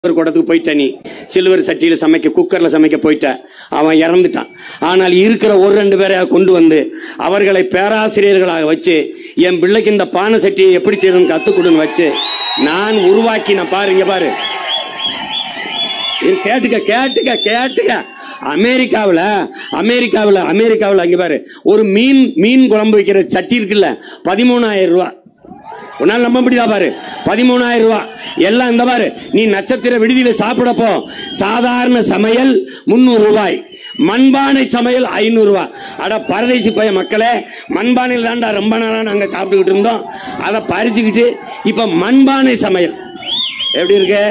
silver குடத்துக்கு போயிட்ட நீ silver சட்டியில சமைக்க குக்கர்ல சமைக்க போயிட்ட அவன் இறந்துட்டான் ஆனால் இருக்கிற ஒரு ரெண்டு பேரை கொண்டு வந்து அவர்களை பேராசிரியர்களாக வச்சு என் பிள்ளைக்கு இந்த பானை சட்டியை எப்படி செய்யணும்னு கத்துக் கொடுன்னு வச்சு நான் உருவாக்கின பாரு இங்க பாரு இது கேட்டுக்க கேட்டுக்க கேட்டுக்க அமெரிக்காவில் அமெரிக்காவில் அமெரிக்காவில் அங்க பாரு ஒரு மீன் மீன் குழம்பு வைக்கிற சட்டி இருக்குல்ல பதிமூணாயிரம் ரூபாய் உன்னால் நம்ப முடியுதா பாரு பதிமூணாயிரம் ரூபாய் எல்லாம் இந்த பாரு நீ நட்சத்திர விடுதியில சாப்பிடப்போ சாதாரண சமையல் முந்நூறு ரூபாய் மண்பானை சமையல் ஐநூறு ரூபாய் அட பரதேசி பைய மக்களே மண்பானையில் தான்டா ரொம்ப நாளா நாங்க சாப்பிட்டுக்கிட்டு இருந்தோம் அதை பறிச்சுக்கிட்டு இப்ப மண்பானை சமையல் எப்படி இருக்கு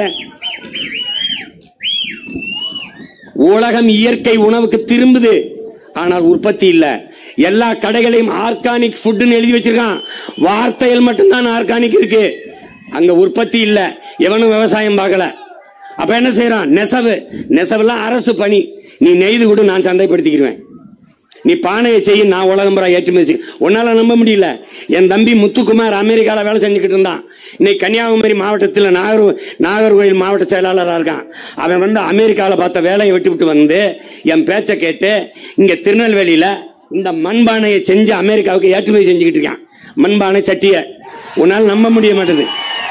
உலகம் இயற்கை உணவுக்கு திரும்புது ஆனால் உற்பத்தி இல்ல எல்லா கடைகளையும் ஆர்கானிக் ஃபுட்னு எழுதி வச்சிருக்கான் வார்த்தையில் மட்டும்தான் ஆர்கானிக் இருக்கு அங்க உற்பத்தி இல்ல எவனும் விவசாயம் பார்க்கல அப்ப என்ன செய்யறான் நெசவு நெசவுலாம் அரசு பணி நீ நெய்து கொடு நான் சந்தைப்படுத்திக்கிடுவேன் நீ பானையை செய்ய நான் உலகம் பூரா ஏற்றுமதி செய்ய உன்னால நம்ப முடியல என் தம்பி முத்துக்குமார் அமெரிக்காவில் வேலை செஞ்சுக்கிட்டு இருந்தான் இன்னைக்கு கன்னியாகுமரி மாவட்டத்தில் நாகர் நாகர்கோயில் மாவட்ட செயலாளராக இருக்கான் அவன் வந்து அமெரிக்காவில் பார்த்த வேலையை விட்டு விட்டு வந்து என் பேச்சை கேட்டு இங்கே திருநெல்வேலியில் இந்த மண்பானையை செஞ்சு அமெரிக்காவுக்கு ஏற்றுமதி செஞ்சுக்கிட்டு இருக்கான் மண்பானை சட்டியை உன்னால் நம்ப முடிய மாட்டேது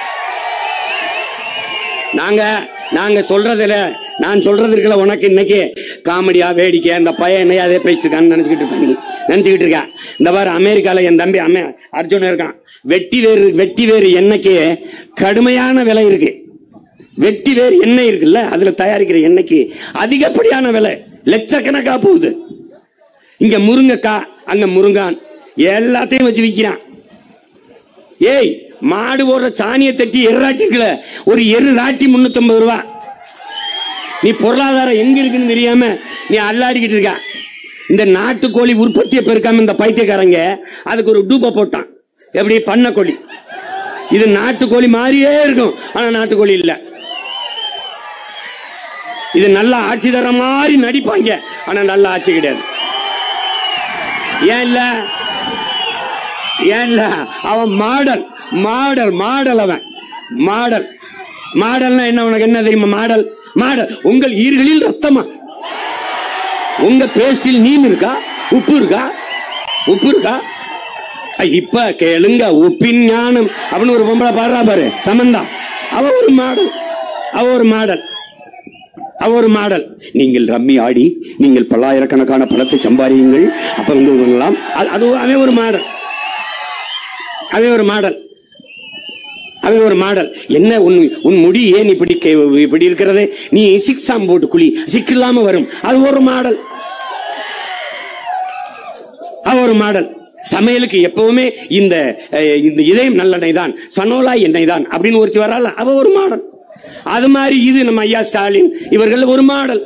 நாங்க நாங்க சொல்றதுல நான் சொல்றது இருக்கல உனக்கு இன்னைக்கு காமெடியா வேடிக்கை அந்த பையன் என்னைய அதே பேசிட்டு இருக்கான்னு நினைச்சுக்கிட்டு இருப்பேன் நினைச்சுக்கிட்டு இருக்கா இந்த மாதிரி அமெரிக்கால என் தம்பி அமே அர்ஜுன் இருக்கான் வெட்டி வேறு வெட்டி வேறு எண்ணெய்க்கு கடுமையான விலை இருக்கு வெட்டி வேறு எண்ணெய் இருக்குல்ல அதுல தயாரிக்கிற எண்ணெய்க்கு அதிகப்படியான விலை லட்சக்கணக்கா போகுது இங்க முருங்கைக்காய் அங்க முருங்கான் எல்லாத்தையும் வச்சு விற்கிறான் ஏய் மாடு போடுற சாணியை தட்டி எருராட்டி இருக்குல்ல ஒரு எரு ராட்டி முன்னூத்தம்பது ரூபா நீ பொருளாதாரம் எங்க இருக்குன்னு தெரியாம நீ அல்லாடிக்கிட்டு இருக்க இந்த நாட்டுக்கோழி உற்பத்தியை பெருக்காம இந்த பைத்தியக்காரங்க அதுக்கு ஒரு டூப்பை போட்டான் எப்படி பண்ணக்கோழி இது நாட்டுக்கோழி மாதிரியே இருக்கும் ஆனா நாட்டுக்கோழி இல்ல இது நல்ல ஆட்சி தர மாதிரி நடிப்பாங்க ஆனா நல்ல ஆட்சி கிடையாது ஏன் இல்ல ஏன் இல்ல அவன் மாடல் மாடல் மாடல் அவன் மாடல் மாடல்னா என்ன உனக்கு என்ன தெரியுமா மாடல் மாடல் உங்கள் ஈர்களில் ரத்தமா உங்க பேஸ்டில் நீம் இருக்கா உப்பு இருக்கா உப்பு இருக்கா அ, இப்ப கேளுங்க உப்பின் ஞானம் அப்படின்னு ஒரு பொம்பளை பாடுறா பாரு சமந்தா அவ ஒரு மாடல் அவ ஒரு மாடல் அவ ஒரு மாடல் நீங்கள் ரம்மி ஆடி நீங்கள் பல்லாயிரக்கணக்கான பணத்தை சம்பாதியுங்கள் அப்ப வந்து பண்ணலாம் அது- அது அவன் ஒரு மாடல் அவன் ஒரு மாடல் அவன் ஒரு மாடல் என்ன உன் உன் முடி ஏன் இப்படி கே- இப்படி இருக்கிறது நீ சிக்ஸாம் போட்டு குழி சிக்கில்லாம வரும் அது ஒரு மாடல் அவ ஒரு மாடல் சமையலுக்கு எப்பவுமே இந்த அஹ், இந்த இதயம் நல்லெண்ணெய் தான் சனோலா எண்ணெய் தான் அப்படின்னு ஒருத்தி வரால அவ ஒரு மாடல் அது மாதிரி இது நம்ம ஐயா ஸ்டாலின் இவர்கள் ஒரு மாடல்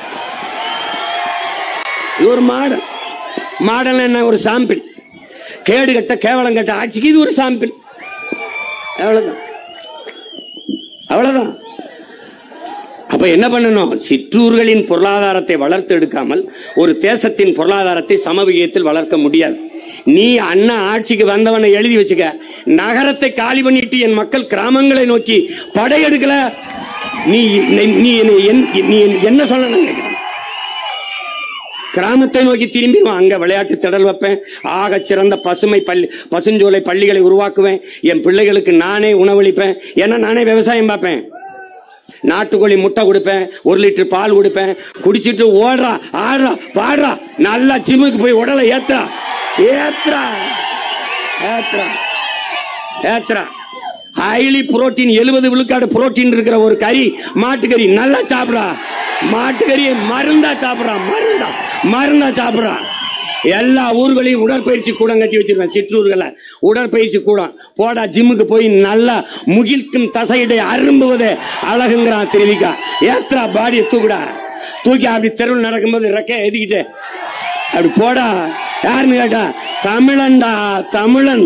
இது ஒரு மாடல் மாடல் என்ன ஒரு சாம்பிள் கேடு கட்ட கேவலம் கட்ட ஆட்சிக்கு இது ஒரு சாம்பிள் அவ்வளவுதான் அவ்வளவுதான் அப்ப என்ன பண்ணணும் சிற்றூர்களின் பொருளாதாரத்தை வளர்த்து எடுக்காமல் ஒரு தேசத்தின் பொருளாதாரத்தை சமவிகிதத்தில் வளர்க்க முடியாது நீ அண்ணா ஆட்சிக்கு வந்தவனை எழுதி வச்சுக்க நகரத்தை காலி பண்ணிட்டு என் மக்கள் கிராமங்களை நோக்கி படையெடுக்கல நீ நீ- நீ என்னை- என்- நீ என்ன சொல்லணும் கேட்கிறேன் கிராமத்தை நோக்கி திரும்பிடுவான் அங்க விளையாட்டு திடல் வைப்பேன் ஆக சிறந்த பசுமை பள்ளி பசுஞ்சோலை பள்ளிகளை உருவாக்குவேன் என் பிள்ளைகளுக்கு நானே உணவளிப்பேன் ஏன்னா நானே விவசாயம் பார்ப்பேன் நாட்டுக்கோழி முட்டை கொடுப்பேன் ஒரு லிட்டர் பால் கொடுப்பேன் குடிச்சிட்டு ஓடுறா ஆடுறா பாடுறா நல்லா ஜிம்முக்கு போய் உடலை ஏத்துறா ஏத்துறா ஏத்துறா ஏத்துறா ஹைலி புரோட்டீன் எழுபது விழுக்காடு புரோட்டீன் இருக்கிற ஒரு கறி மாட்டுக்கறி நல்லா சாப்பிடா மாட்டுக்கறியை மருந்தா சாப்பிடுறான் மருந்தா மருந்தா சாப்பிடுறான் எல்லா ஊர்களையும் உடற்பயிற்சி கூடம் கட்டி வச்சிருக்கேன் சிற்றூர்களை உடற்பயிற்சி கூடம் போடா ஜிம்முக்கு போய் நல்லா முகிழ்க்கும் தசையிடை அரும்புவது அழகுங்கிறான் திருவிக்கா ஏத்ரா பாடியை தூக்குடா தூக்கி அப்படி தெருவில் நடக்கும்போது ரெக்க எதிக்கிட்டு அப்படி போடா யாருன்னு கேட்டா தமிழன்டா தமிழன்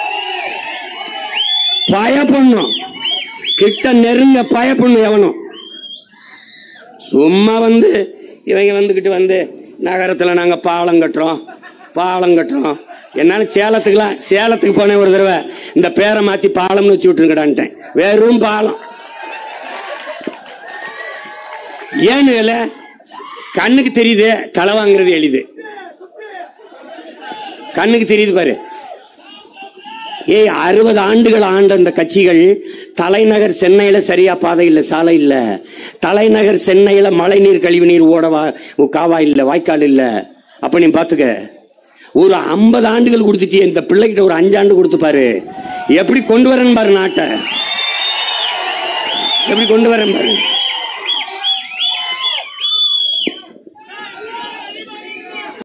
பயப்படணும் கிட்ட நெருங்க பயப்படணும் எவனும் சும்மா வந்து இவங்க வந்துக்கிட்டு வந்து நகரத்தில் நாங்கள் பாலம் கட்டுறோம் பாலம் கட்டுறோம் என்னால சேலத்துக்குலாம் சேலத்துக்கு போனேன் ஒரு தடவை இந்த பேரை மாற்றி பாலம்னு வச்சு விட்டுருக்கடான்ட்டேன் வெறும் பாலம் ஏன்னு இல்ல கண்ணுக்கு தெரியுது களை வாங்குறது எளிது கண்ணுக்கு தெரியுது பாரு ஏய் அறுபது ஆண்டுகள் ஆண்ட அந்த கட்சிகள் தலைநகர் சென்னையில சரியா பாதை இல்ல சாலை இல்ல தலைநகர் சென்னையில மழைநீர் கழிவுநீர் ஓடவா காவா இல்ல வாய்க்கால் இல்ல அப்ப நீ பாத்துக்க ஒரு ஐம்பது ஆண்டுகள் கொடுத்துட்டு இந்த பிள்ளைகிட்ட ஒரு அஞ்சு ஆண்டு கொடுத்து பாரு எப்படி கொண்டு வரேன்னு பாரு நாட்டை எப்படி கொண்டு வரேன் பாரு